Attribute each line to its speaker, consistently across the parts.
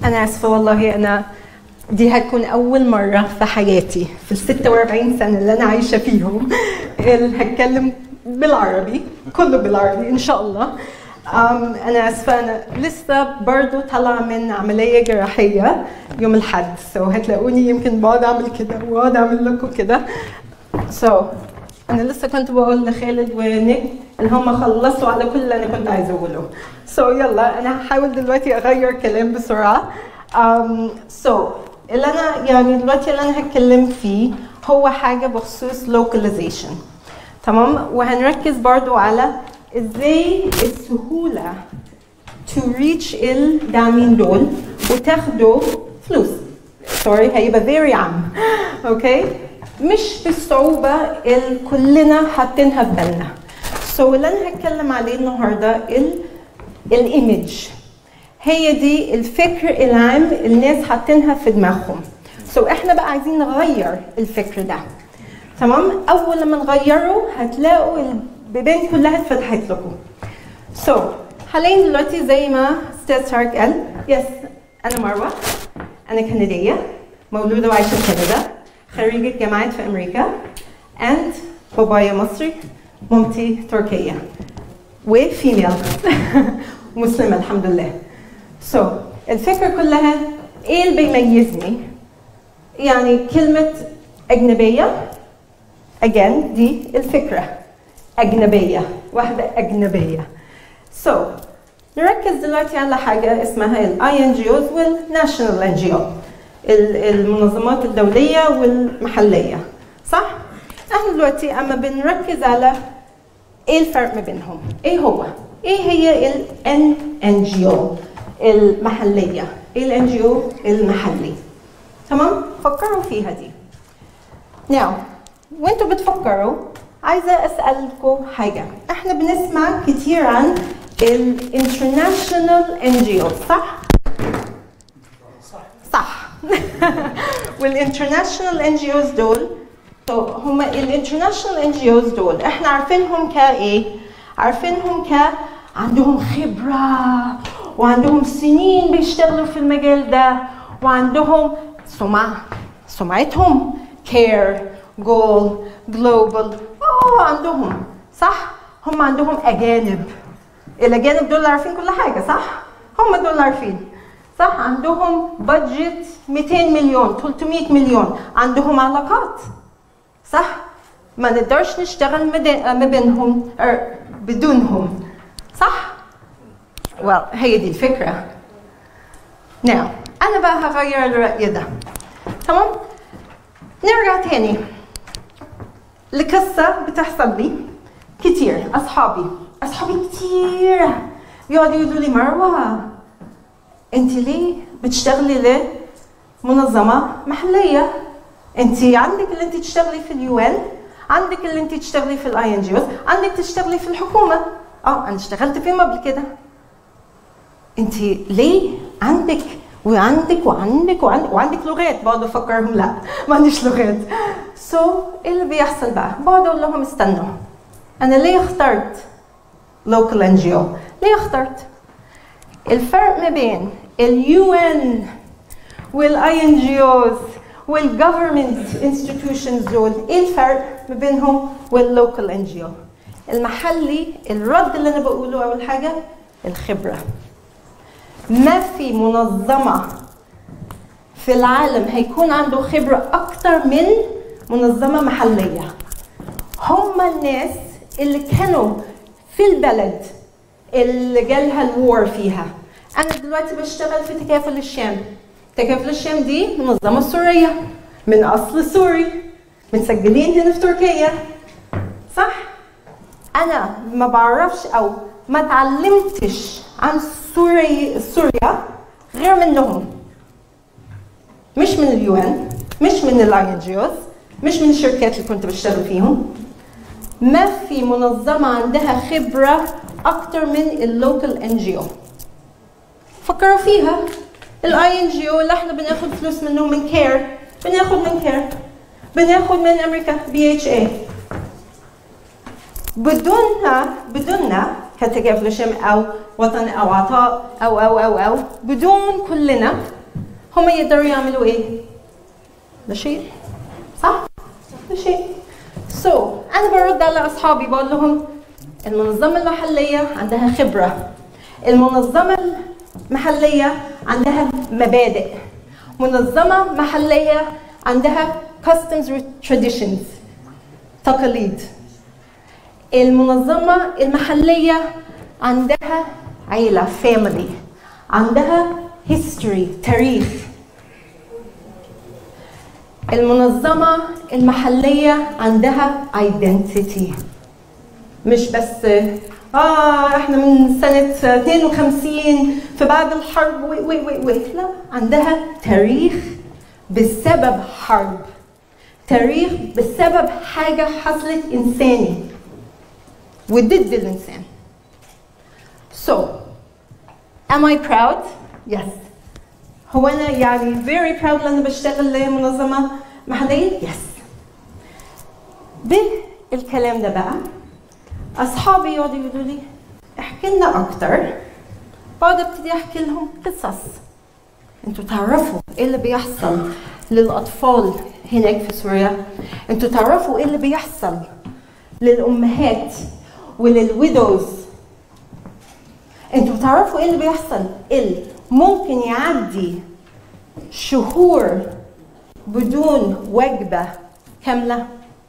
Speaker 1: أنا آسفة والله أنا دي هتكون أول مرة في حياتي في ال 46 سنة اللي أنا عايشة فيهم اللي هتكلم بالعربي كله بالعربي إن شاء الله أم أنا آسفة أنا لسه برضو طالعة من عملية جراحية يوم الأحد سو so هتلاقوني يمكن بقعد أعمل كده وأقعد أعمل لكم كده سو so, أنا لسه كنت بقول لخالد ونيك إن هم خلصوا على كل اللي أنا كنت عايزة أقوله سو so, يلا أنا هحاول دلوقتي أغير كلام بسرعة um, so اللي انا يعني دلوقتي اللي انا هتكلم فيه هو حاجه بخصوص localization تمام وهنركز برضو على ازاي السهوله to reach الداعمين دول وتاخدوا فلوس سوري هيبقى very عام اوكي مش بالصعوبه اللي كلنا حاطينها في بالنا سو so اللي انا هتكلم عليه النهارده الايمج هي دي الفكر العام الناس حاطينها في دماغهم سو so احنا بقى عايزين نغير الفكر ده تمام اول لما نغيره هتلاقوا البيبان كلها اتفتحت لكم سو so, حاليا دلوقتي زي ما استاذ شارك قال يس انا مروه انا كنديه مولوده وعايشه في كندا خريجه جامعات في امريكا and بابايا مصري مامتي تركيه وفيميل مسلمه الحمد لله سو so, الفكرة كلها ايه اللي بيميزني؟ يعني كلمة أجنبية again دي الفكرة أجنبية واحدة أجنبية سو so, نركز دلوقتي على حاجة اسمها الاي ان جي اوز والناشونال ان جي او المنظمات الدولية والمحلية صح؟ احنا دلوقتي اما بنركز على ايه الفرق ما بينهم؟ ايه هو؟ ايه هي ال NGO المحلية؟ ايه ال NGO المحلي؟ تمام؟ فكروا فيها دي. Now وانتوا بتفكروا عايزة أسألكم حاجة، احنا بنسمع كتير عن ال International NGO صح؟ صح والانترناشونال ان جي اوز دول طب هم الانترناشونال ان جي اوز دول احنا عارفينهم كايه؟ عارفينهم ك عندهم خبره وعندهم سنين بيشتغلوا في المجال ده وعندهم سمعه سمعتهم كير جول جلوبال اه عندهم صح؟ هم عندهم اجانب الاجانب دول عارفين كل حاجه صح؟ هم دول عارفين صح عندهم بادجت 200 مليون 300 مليون عندهم علاقات صح ما نقدرش نشتغل ما بينهم بدونهم صح well هي دي الفكرة now أنا بقى هغير الرأي ده تمام نرجع تاني لقصة بتحصل لي كتير أصحابي أصحابي كتير بيقعدوا يقولوا لي مروة انت ليه بتشتغلي لمنظمه محليه انت عندك اللي انت تشتغلي في اليو ان عندك اللي انت تشتغلي في الاي ان جي اوز عندك تشتغلي في الحكومه اه انا اشتغلت فيهم قبل كده انت ليه عندك وعندك وعندك وعندك وعندك لغات بقعد افكرهم لا ما عنديش لغات سو so, ايه اللي بيحصل بقى بقعد اقول لهم استنوا انا ليه اخترت لوكال ان جي او ليه اخترت الفرق ما بين اليو ان والاي ان جي اوز والجفرمنت انستتيوشنز دول ايه الفرق ما بينهم واللوكال ان جي او المحلي الرد اللي انا بقوله اول حاجه الخبره ما في منظمه في العالم هيكون عنده خبره اكتر من منظمه محليه هم الناس اللي كانوا في البلد اللي جالها الوار فيها انا دلوقتي بشتغل في تكافل الشام تكافل الشام دي منظمه سوريه من اصل سوري متسجلين هنا في تركيا صح انا ما بعرفش او ما اتعلمتش عن سوري سوريا غير منهم مش من اليو ان مش من الاي ان جي اوز مش من الشركات اللي كنت بشتغل فيهم ما في منظمه عندها خبره اكتر من اللوكال ان جي او فكروا فيها الاي ان جي او اللي احنا بناخد فلوس منه من كير بناخد من كير بناخد من امريكا بي اتش اي بدونها بدوننا كتكافل الشام او وطن او عطاء او او او او بدون كلنا هم يقدروا يعملوا ايه؟ لا شيء صح؟ لا شيء سو so, انا برد على اصحابي بقول لهم المنظمه المحليه عندها خبره المنظمه المحليه عندها مبادئ منظمه محليه عندها customs traditions تقاليد المنظمة المحلية عندها عيلة family عندها history تاريخ المنظمة المحلية عندها identity مش بس اه احنا من سنة 52 في بعد الحرب وي وي وي وي لا عندها تاريخ بسبب حرب تاريخ بسبب حاجة حصلت إنساني وضد الإنسان So, am I proud? Yes. هو أنا يعني very proud لأن بشتغل لمنظمة محلية؟ Yes. بالكلام ده بقى أصحابي يقعدوا يقولوا لي احكي لنا أكتر بقعد ابتدي أحكي لهم قصص انتوا تعرفوا ايه اللي بيحصل للأطفال هناك في سوريا انتوا تعرفوا ايه اللي بيحصل للأمهات وللويدوز انتوا تعرفوا ايه اللي بيحصل اللي ممكن يعدي شهور بدون وجبة كاملة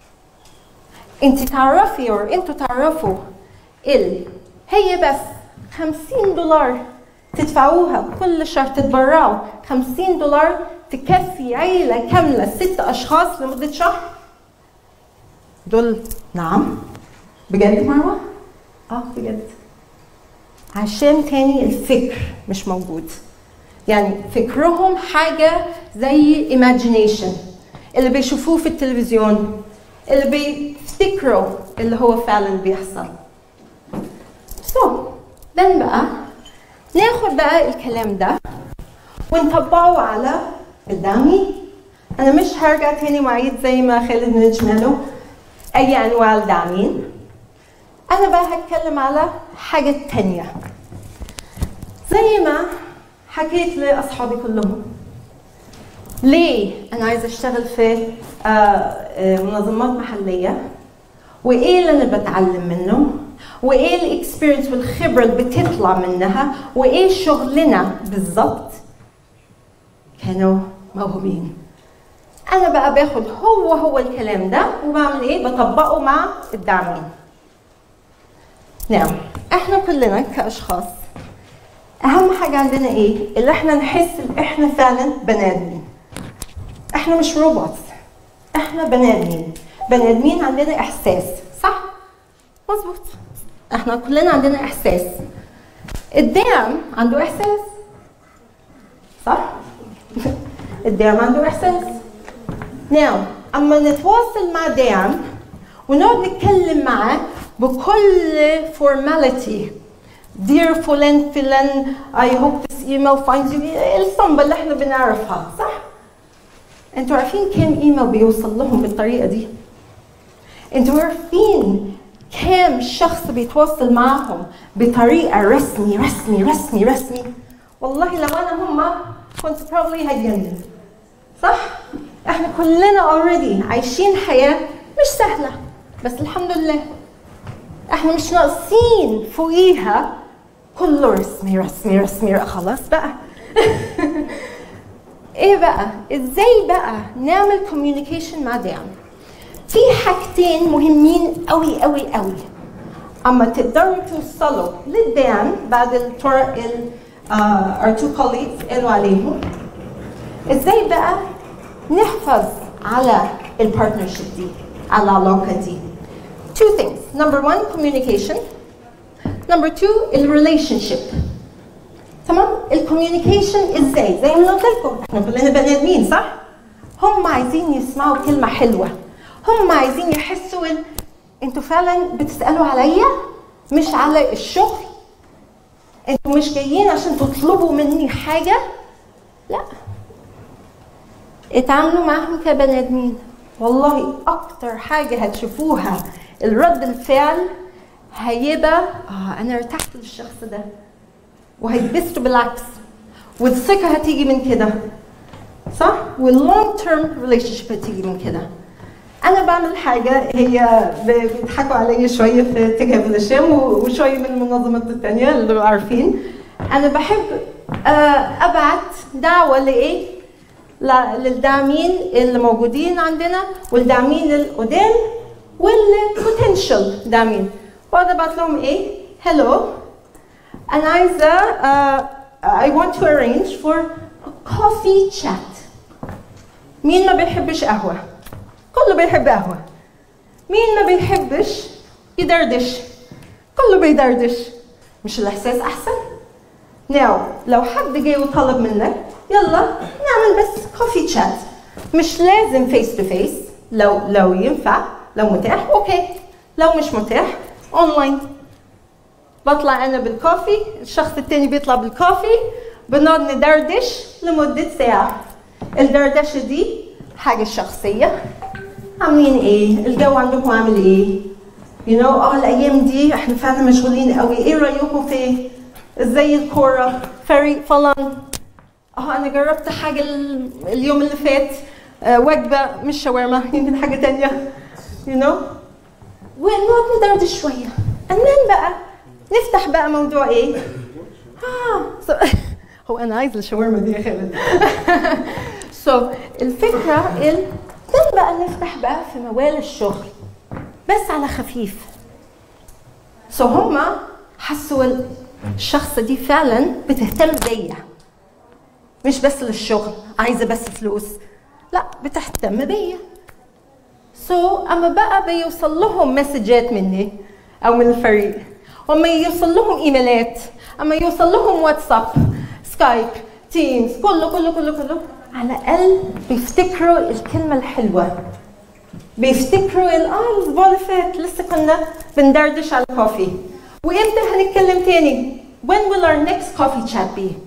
Speaker 1: انت تعرفي او انتوا تعرفوا ال هي بس 50 دولار تدفعوها كل شهر تتبرعوا 50 دولار تكفي عيلة كاملة ست أشخاص لمدة شهر دول نعم بجد مروة؟ اه بجد عشان تاني الفكر مش موجود يعني فكرهم حاجة زي imagination اللي بيشوفوه في التلفزيون اللي بيفتكروا اللي هو فعلا بيحصل سو so, then بقى ناخد بقى الكلام ده ونطبقه على الدعمي انا مش هرجع تاني وعيد زي ما خالد نجمله اي انواع الداعمين انا بقى هتكلم على حاجة تانية زي ما حكيت لاصحابي كلهم ليه انا عايزه اشتغل في منظمات محليه وايه اللي انا بتعلم منه وايه الاكسبيرينس والخبره اللي بتطلع منها وايه شغلنا بالظبط كانوا موهوبين انا بقى باخد هو هو الكلام ده وبعمل ايه بطبقه مع الداعمين نعم احنا كلنا كاشخاص اهم حاجه عندنا ايه اللي احنا نحس ان احنا فعلا بني ادمين احنا مش روبوتس احنا بني ادمين بني ادمين عندنا احساس صح مظبوط احنا كلنا عندنا احساس الدعم عنده احساس صح الدعم عنده احساس نعم اما نتواصل مع داعم ونقعد نتكلم معاه بكل فورماليتي Dear فلان فلان I hope this email finds you الصنبة اللي احنا بنعرفها صح؟ انتوا عارفين كام ايميل بيوصل لهم بالطريقة دي؟ انتوا عارفين كام شخص بيتواصل معهم بطريقة رسمي رسمي رسمي رسمي؟ والله لو انا هما كنت probably هتجنن صح؟ احنا كلنا already عايشين حياة مش سهلة بس الحمد لله احنا مش ناقصين فوقيها كله رسمي رسمي رسمي خلاص بقى ايه بقى ازاي بقى نعمل كوميونيكيشن مع دعم في حاجتين مهمين قوي قوي قوي اما تقدروا توصلوا للدعم بعد الطرق ال uh, our two colleagues قالوا عليهم ازاي بقى نحفظ على البارتنرشيب دي على العلاقه دي two things number one communication number two relationship تمام الكوميونيكيشن ازاي زي ما قلت لكم احنا كلنا بني ادمين صح هم عايزين يسمعوا كلمه حلوه هم عايزين يحسوا ان انتوا فعلا بتسالوا عليا مش على الشغل انتوا مش جايين عشان تطلبوا مني حاجه لا اتعاملوا معاهم كبني ادمين والله اكتر حاجه هتشوفوها الرد الفعل هيبقى اه انا ارتحت للشخص ده وهيتبسطوا بالعكس والثقه هتيجي من كده صح واللونج تيرم ريليشن شيب هتيجي من كده انا بعمل حاجه هي بيضحكوا عليا شويه في تجاه الشام وشويه من المنظمات الثانيه اللي عارفين انا بحب ابعت دعوه لايه للداعمين اللي موجودين عندنا والداعمين القدام والبوتنشال داعمين واقعد ابعت لهم ايه هلو انا عايزه uh, I want to arrange for a coffee chat مين ما بيحبش قهوه كله بيحب قهوه مين ما بيحبش يدردش كله بيدردش مش الاحساس احسن ناو لو حد جاي وطلب منك يلا نعمل بس كوفي تشات مش لازم فيس تو فيس لو لو ينفع لو متاح اوكي لو مش متاح اونلاين بطلع انا بالكوفي الشخص التاني بيطلع بالكوفي بنقعد ندردش لمدة ساعة الدردشة دي حاجة شخصية عاملين ايه؟ الجو عندكم عامل ايه؟ يو you know, اه الايام دي احنا فعلا مشغولين قوي، ايه رايكم في ازاي الكورة؟ فريق فلان اه انا جربت حاجة اليوم اللي فات آه وجبة مش شاورما يمكن حاجة تانية يو you know? ونقعد ندردش شوية انام بقى نفتح بقى موضوع ايه؟ اه so, هو انا عايز الشاورما دي يا خالد سو so, الفكره ال بقى نفتح بقى في موال الشغل بس على خفيف سو so هما حسوا الشخصة دي فعلا بتهتم بيا مش بس للشغل عايزة بس فلوس لا بتهتم بيا سو so, اما بقى بيوصل لهم مسجات مني او من الفريق وما يوصل لهم ايميلات اما يوصل لهم واتساب سكايب تيمز كله كله كله كله على الاقل بيفتكروا الكلمه الحلوه بيفتكروا اه الاسبوع اللي فات لسه كنا بندردش على الكوفي وامتى هنتكلم تاني when will our next coffee chat be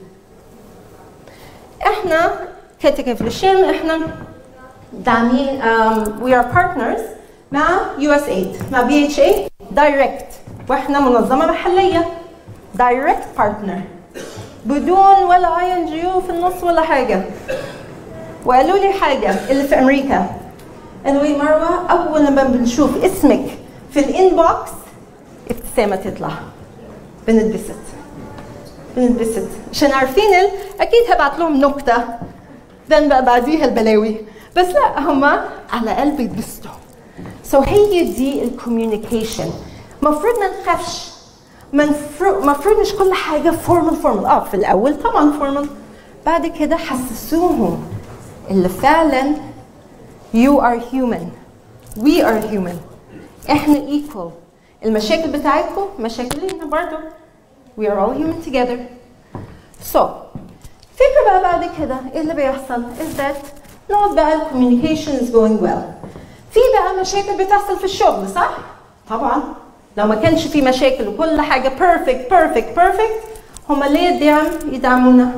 Speaker 1: احنا كاتيكا الشام احنا داعمين um, we are partners مع USAID مع BHA direct واحنا منظمه محليه دايركت بارتنر بدون ولا اي ان جي او في النص ولا حاجه وقالوا لي حاجه اللي في امريكا قالوا لي مروه اول لما بنشوف اسمك في الانبوكس ابتسامه تطلع بنتبسط بنتبسط عشان عارفين اكيد هبعت لهم نكته then بقى بعديها البلاوي بس لا هما على الاقل بيتبسطوا سو so هي دي الكوميونيكيشن المفروض ما نخافش المفروض مش كل حاجة فورمال فورمال اه في الأول طبعا فورمال بعد كده حسسوهم اللي فعلا you are human we are human احنا equal المشاكل بتاعتكم مشاكلنا برضه we are all human together so فكرة بقى بعد كده ايه اللي بيحصل is that نقعد بقى ال communication is going well في بقى مشاكل بتحصل في الشغل صح؟ طبعا لو ما كانش في مشاكل وكل حاجة perfect perfect perfect هما ليه الدعم يدعمونا؟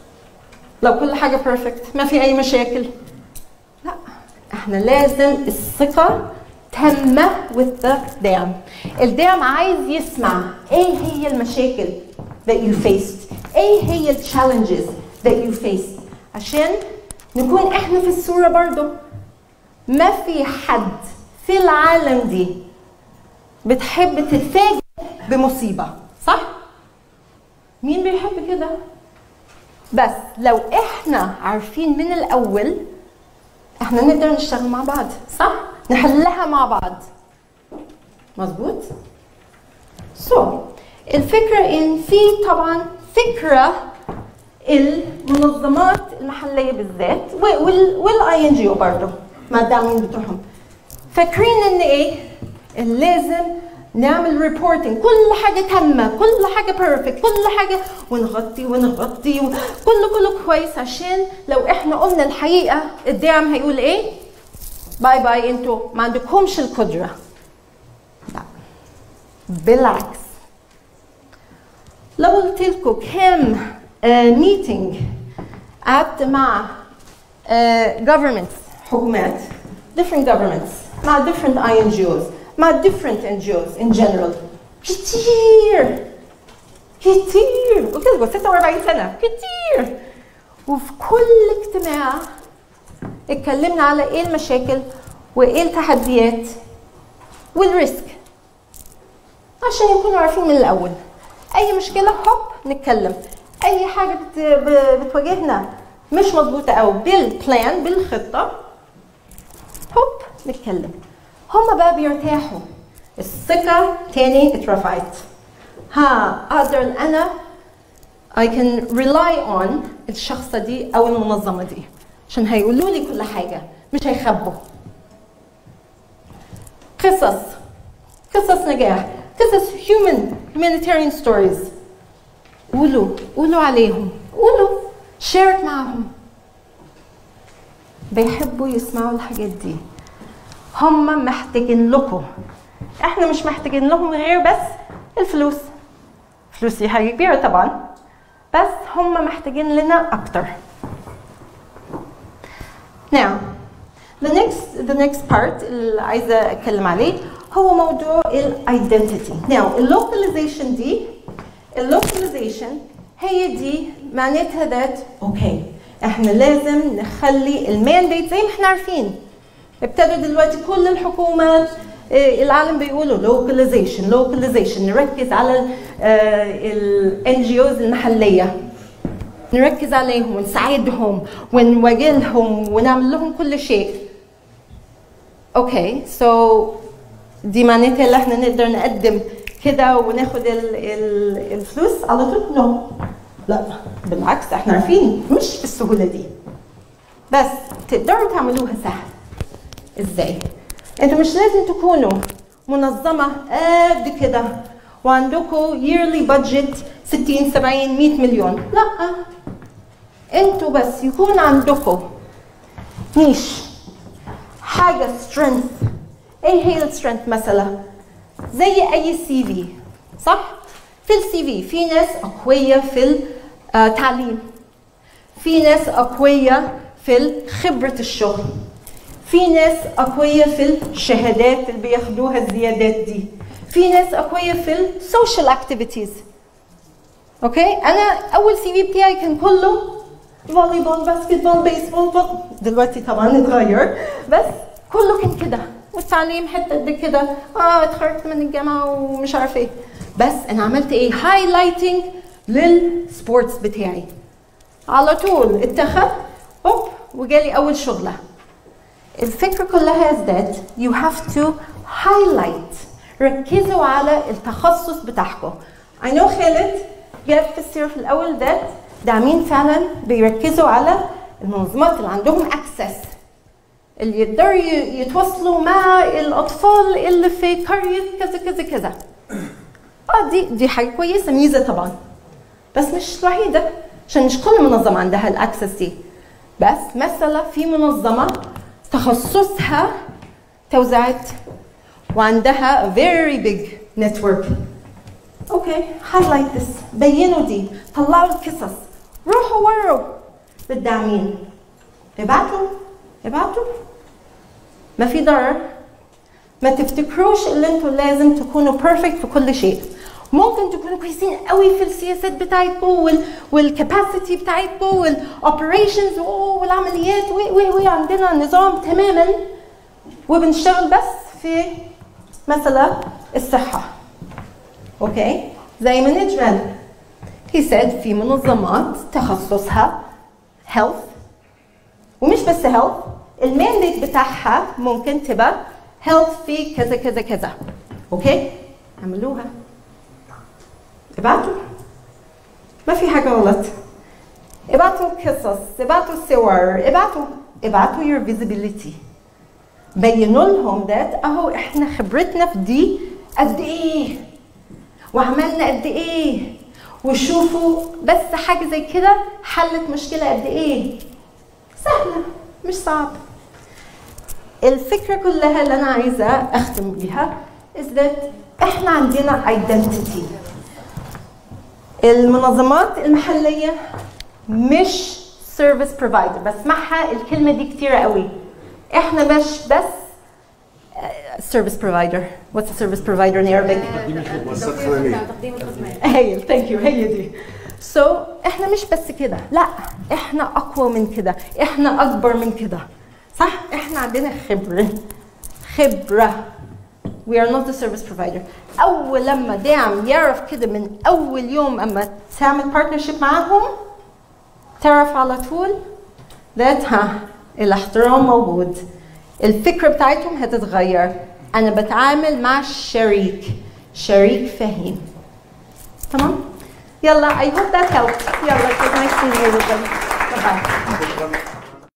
Speaker 1: لو كل حاجة perfect ما في أي مشاكل لا احنا لازم الثقة تامة with the دعم الدعم عايز يسمع ايه هي المشاكل that you faced ايه هي ال challenges that you faced عشان نكون احنا في الصورة برضو ما في حد في العالم دي بتحب تتفاجئ بمصيبة صح؟ مين بيحب كده؟ بس لو احنا عارفين من الأول احنا نقدر نشتغل مع بعض صح؟ نحلها مع بعض مظبوط؟ سو so, الفكرة ان في طبعا فكرة المنظمات المحلية بالذات والاي ان جي او برضه مع الداعمين بتوعهم فاكرين ان ايه؟ لازم نعمل ريبورتنج كل حاجه تامه كل حاجه بيرفكت كل حاجه ونغطي ونغطي كله كله كويس عشان لو احنا قلنا الحقيقه الدعم هيقول ايه باي باي انتوا ما عندكمش القدره لا بالعكس لو قلت لكم كام ميتنج قعدت مع governments حكومات different governments مع different INGOs مع different NGOs in general كتير كتير قلت لكم 46 سنه كتير وفي كل اجتماع اتكلمنا على ايه المشاكل وايه التحديات والريسك عشان يكونوا عارفين من الاول اي مشكله هوب نتكلم اي حاجه بت... ب- بتواجهنا مش مظبوطه او بالبلان بالخطه هوب نتكلم هما بقى بيرتاحوا الثقه تاني اترفعت ها اقدر انا I can rely on الشخصة دي أو المنظمة دي عشان هيقولوا لي كل حاجة مش هيخبوا قصص قصص نجاح قصص human humanitarian stories قولوا قولوا عليهم قولوا شير معهم بيحبوا يسمعوا الحاجات دي هم محتاجين لكم احنا مش محتاجين لهم غير بس الفلوس فلوس دي حاجه كبيره طبعا بس هم محتاجين لنا اكتر now the next the next part اللي عايزه اتكلم عليه هو موضوع الايدنتيتي now اللوكاليزيشن دي اللوكاليزيشن هي دي معناتها ذات اوكي احنا لازم نخلي المانديت زي ما احنا عارفين ابتدوا دلوقتي كل الحكومات آه، العالم بيقولوا لوكاليزيشن لوكاليزيشن نركز على الان جي اوز المحليه نركز عليهم ونساعدهم ونواجههم ونعمل لهم كل شيء اوكي سو دي معناتها اللي احنا نقدر نقدم كده وناخد ال ال الفلوس على طول نو لا بالعكس احنا عارفين مش بالسهوله دي بس تقدروا تعملوها سهل ازاي انتوا مش لازم تكونوا منظمه قد كده وعندكم yearly budget 60 70 100 مليون لا انتوا بس يكون عندكم نيش حاجه strength ايه هي السترينث مثلا زي اي سي في صح في السي في في ناس اقوياء في التعليم في ناس اقوياء في خبره الشغل في ناس اقوياء في الشهادات اللي بياخدوها الزيادات دي في ناس اقوياء في السوشيال اكتيفيتيز اوكي انا اول سي في بتاعي كان كله فولي بول باسكت بول بيسبول بول دلوقتي طبعا اتغير بس كله كان كده والتعليم حته قد كده اه اتخرجت من الجامعه ومش عارف ايه بس انا عملت ايه هايلايتنج للسبورتس بتاعي على طول اتخذ هوب وجالي اول شغله الفكره كلها is that you have to highlight ركزوا على التخصص بتاعكم I know خالد جاب في السيرة في الأول that داعمين فعلا بيركزوا على المنظمات اللي عندهم access اللي يقدروا ي- يتواصلوا مع الأطفال اللي في قرية كذا كذا كذا اه دي دي حاجة كويسة ميزة طبعا بس مش الوحيدة عشان مش كل منظمة عندها الأكسس دي بس مثلا في منظمة تخصصها توزيعات وعندها very big network اوكي highlight this بينوا دي طلعوا القصص روحوا وروا بالداعمين ابعتوا ابعتوا ما في ضرر ما تفتكروش ان انتوا لازم تكونوا بيرفكت في كل شيء ممكن تكونوا كويسين قوي في السياسات بتاعتكم وال والكاباسيتي بتاعتكم والاوبريشنز والعمليات و و و عندنا نظام تماما وبنشتغل بس في مثلا الصحه اوكي زي مانجمنت he said في منظمات تخصصها health ومش بس health المانديت بتاعها ممكن تبقى health في كذا كذا كذا اوكي اعملوها ابعتوا ما في حاجه غلط ابعتوا قصص ابعتوا صور ابعتوا ابعتوا your visibility بينوا لهم ذات اهو احنا خبرتنا في دي قد ايه وعملنا قد ايه وشوفوا بس حاجه زي كده حلت مشكله قد ايه سهله مش صعب الفكره كلها اللي انا عايزه اختم بيها is that احنا عندنا identity المنظمات المحليه مش سيرفيس بروفايدر بسمعها الكلمه دي كتير قوي احنا مش بس service provider what's a service provider in Arabic
Speaker 2: وسط خدمية
Speaker 3: تقديم الخدمات
Speaker 1: هايل ثانك يو هي دي سو so, احنا مش بس كده لا احنا اقوى من كده احنا اكبر من كده صح احنا عندنا خبره خبره we are not the service provider اول لما داعم يعرف كده من اول يوم اما تعمل partnership معاهم تعرف على طول that ها الاحترام موجود الفكره بتاعتهم هتتغير انا بتعامل مع شريك شريك فهيم تمام يلا I hope that helped يلا it was nice seeing you everybody bye bye
Speaker 2: شكرا